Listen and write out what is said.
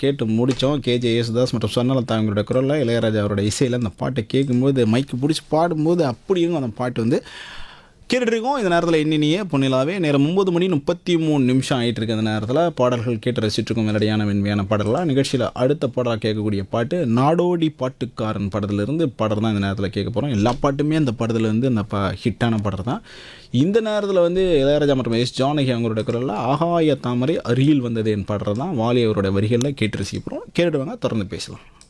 கேட்டு முடித்தோம் கேஜே யேசுதாஸ் மற்றும் சொன்னலதா அவங்களோட குரலில் இளையராஜா அவரோட இசையில் அந்த பாட்டை கேட்கும்போது மைக்கு பிடிச்சி பாடும்போது அப்படி இருக்கும் அந்த பாட்டு வந்து கேட்டுட்டு இருக்கோம் இந்த நேரத்தில் எண்ணினியே பொன்னிலாவே நேரம் ஒம்பது மணி முப்பத்தி மூணு நிமிஷம் ஆயிட்டு இருக்கு அந்த நேரத்தில் பாடல்கள் கேட்டு ரசிச்சுட்டு இருக்கோம் மெலடியான மென்மையான பாடல்களாக நிகழ்ச்சியில் அடுத்த பாடலாக கேட்கக்கூடிய பாட்டு நாடோடி பாட்டுக்காரன் படத்துலேருந்து பாடல் தான் இந்த நேரத்தில் கேட்க போகிறோம் எல்லா பாட்டுமே அந்த படத்தில் வந்து அந்த ப ஹிட்டான பாடல் தான் இந்த நேரத்தில் வந்து இளையராஜா மற்றும் எஸ் ஜானகி அவங்களோட குரலில் ஆகாய தாமரை அருகில் வந்தது என் பாடுறது தான் வாலி அவரோட வரிகளில் கேட்டு ரசிக்க போகிறோம் கேட்டுடுவாங்க தொடர்ந்து பேசலாம்